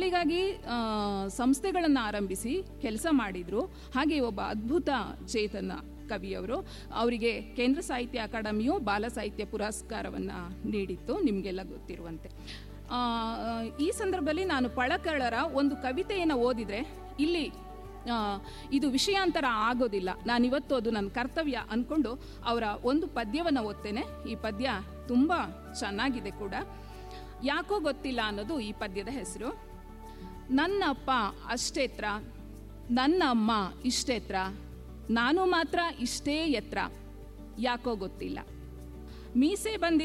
ಮಕ್ಕಳಿಗಾಗಿ ಸಂಸ್ಥೆಗಳನ್ನು ಆರಂಭಿಸಿ ಕೆಲಸ ಮಾಡಿದರು ಹಾಗೆ ಒಬ್ಬ ಅದ್ಭುತ ಚೇತನ ಕವಿಯವರು ಅವರಿಗೆ ಕೇಂದ್ರ ಸಾಹಿತ್ಯ ಅಕಾಡೆಮಿಯು ಬಾಲ ಸಾಹಿತ್ಯ ಪುರಸ್ಕಾರವನ್ನು ನೀಡಿತ್ತು ನಿಮಗೆಲ್ಲ ಗೊತ್ತಿರುವಂತೆ ಆ, ಈ ಸಂದರ್ಭದಲ್ಲಿ ನಾನು ಪಳಕಳರ ಒಂದು ಕವಿತೆಯನ್ನು ಓದಿದರೆ ಇಲ್ಲಿ ಆ, ಇದು ವಿಷಯಾಂತರ ಆಗೋದಿಲ್ಲ ನಾನಿವತ್ತು ಅದು ನನ್ನ ಕರ್ತವ್ಯ ಅಂದ್ಕೊಂಡು ಅವರ ಒಂದು ಪದ್ಯವನ್ನು ಓದ್ತೇನೆ ಈ ಪದ್ಯ ತುಂಬ ಚೆನ್ನಾಗಿದೆ ಕೂಡ ಯಾಕೋ ಗೊತ್ತಿಲ್ಲ ಅನ್ನೋದು ಈ ಪದ್ಯದ ಹೆಸರು ನನ್ನಪ್ಪ ಅಷ್ಟೇತ್ರ ನನ್ನ ಅಮ್ಮ ಇಷ್ಟೇತ್ರ ನಾನು ಮಾತ್ರ ಇಷ್ಟೇ ಎತ್ರ ಯಾಕೋ ಗೊತ್ತಿಲ್ಲ ಮೀಸೆ ಬಂದಿದ್ದ